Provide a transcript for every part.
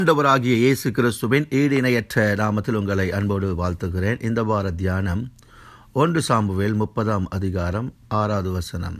ஆண்டவராகிய இயேசு கிறிஸ்துவின் ஈடு இணையற்ற நாமத்தில் உங்களை அன்போடு வாழ்த்துகிறேன் இந்த வார தியானம் ஒன்று சாம்புவேல் முப்பதாம் அதிகாரம் ஆறாவது வசனம்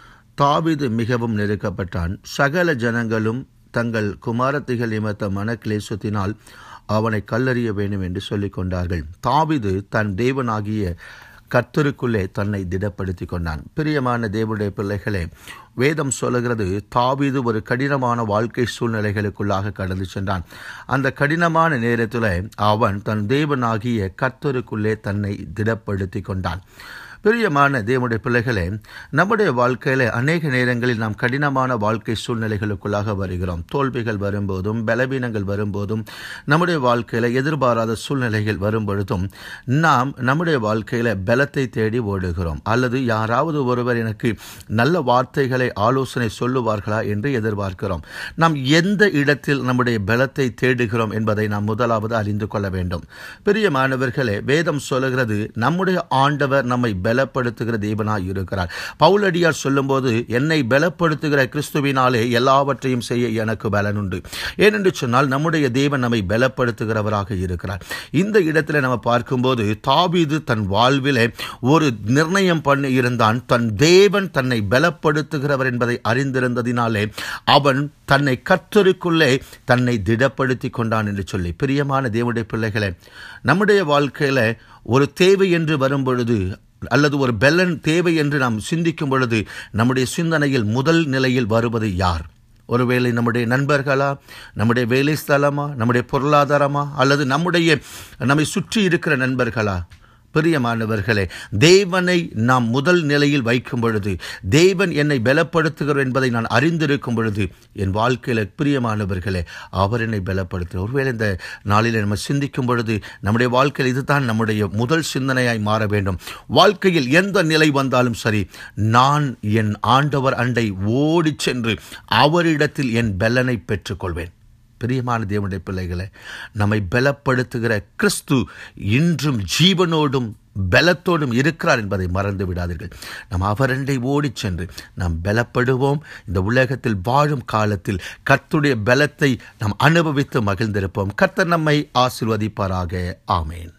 தாவீது மிகவும் நெருக்கப்பட்டான் சகல ஜனங்களும் தங்கள் குமாரத்திகள் நிமித்த மனக்லேசத்தினால் அவனை கல்லறிய வேண்டும் என்று சொல்லிக் கொண்டார்கள் தாவீது தன் தேவனாகிய கர்த்தருக்குள்ளே தன்னை திடப்படுத்தி கொண்டான் பிரியமான தேவனுடைய பிள்ளைகளே வேதம் சொல்லுகிறது தாவீது ஒரு கடினமான வாழ்க்கை சூழ்நிலைகளுக்குள்ளாக கடந்து சென்றான் அந்த கடினமான நேரத்தில் அவன் தன் தேவனாகிய கர்த்தருக்குள்ளே தன்னை திடப்படுத்தி கொண்டான் பிரியமான தேவனுடைய பிள்ளைகளே நம்முடைய வாழ்க்கையில் அநேக நேரங்களில் நாம் கடினமான வாழ்க்கை சூழ்நிலைகளுக்குள்ளாக வருகிறோம் தோல்விகள் வரும்போதும் பலவீனங்கள் வரும்போதும் நம்முடைய வாழ்க்கையில் எதிர்பாராத சூழ்நிலைகள் வரும் பொழுதும் நாம் நம்முடைய வாழ்க்கையில் பலத்தை தேடி ஓடுகிறோம் அல்லது யாராவது ஒருவர் எனக்கு நல்ல வார்த்தைகளை ஆலோசனை சொல்லுவார்களா என்று எதிர்பார்க்கிறோம் நாம் எந்த இடத்தில் நம்முடைய பலத்தை தேடுகிறோம் என்பதை நாம் முதலாவது அறிந்து கொள்ள வேண்டும் பிரியமானவர்களே வேதம் சொல்லுகிறது நம்முடைய ஆண்டவர் நம்மை பலப்படுத்துகிற தேவனாய் இருக்கிறார் பவுலடியார் சொல்லும்போது என்னை பலப்படுத்துகிற கிறிஸ்துவினாலே எல்லாவற்றையும் செய்ய எனக்கு பலன் உண்டு ஏனென்று சொன்னால் நம்முடைய தேவன் நம்மை பலப்படுத்துகிறவராக இருக்கிறார் இந்த இடத்துல நம்ம பார்க்கும்போது தாவீது தன் வாழ்விலே ஒரு நிர்ணயம் பண்ணி இருந்தான் தன் தேவன் தன்னை பலப்படுத்துகிறவர் என்பதை அறிந்திருந்ததினாலே அவன் தன்னை கத்தருக்குள்ளே தன்னை திடப்படுத்தி கொண்டான் என்று சொல்லி பிரியமான தேவனுடைய பிள்ளைகளே நம்முடைய வாழ்க்கையில ஒரு தேவை என்று வரும் பொழுது அல்லது ஒரு பெலன் தேவை என்று நாம் சிந்திக்கும் பொழுது நம்முடைய சிந்தனையில் முதல் நிலையில் வருவது யார் ஒருவேளை நம்முடைய நண்பர்களா நம்முடைய வேலை ஸ்தலமா நம்முடைய பொருளாதாரமா அல்லது நம்முடைய நம்மை சுற்றி இருக்கிற நண்பர்களா பிரியமானவர்களே தேவனை நாம் முதல் நிலையில் வைக்கும் பொழுது தேவன் என்னை பலப்படுத்துகிறார் என்பதை நான் அறிந்திருக்கும் பொழுது என் வாழ்க்கையில் பிரியமானவர்களே அவர் என்னை பலப்படுத்துகிறார் ஒருவேளை இந்த நாளில் நம்ம சிந்திக்கும் பொழுது நம்முடைய வாழ்க்கையில் இதுதான் நம்முடைய முதல் சிந்தனையாய் மாற வேண்டும் வாழ்க்கையில் எந்த நிலை வந்தாலும் சரி நான் என் ஆண்டவர் அண்டை ஓடி சென்று அவரிடத்தில் என் பலனை பெற்றுக்கொள்வேன் பிரியமான தேவனுடைய பிள்ளைகளை நம்மை பலப்படுத்துகிற கிறிஸ்து இன்றும் ஜீவனோடும் பலத்தோடும் இருக்கிறார் என்பதை மறந்து விடாதீர்கள் நாம் அவரண்டை ஓடிச் சென்று நாம் பலப்படுவோம் இந்த உலகத்தில் வாழும் காலத்தில் கர்த்துடைய பலத்தை நாம் அனுபவித்து மகிழ்ந்திருப்போம் கர்த்தர் நம்மை ஆசிர்வதிப்பாராக ஆமேன்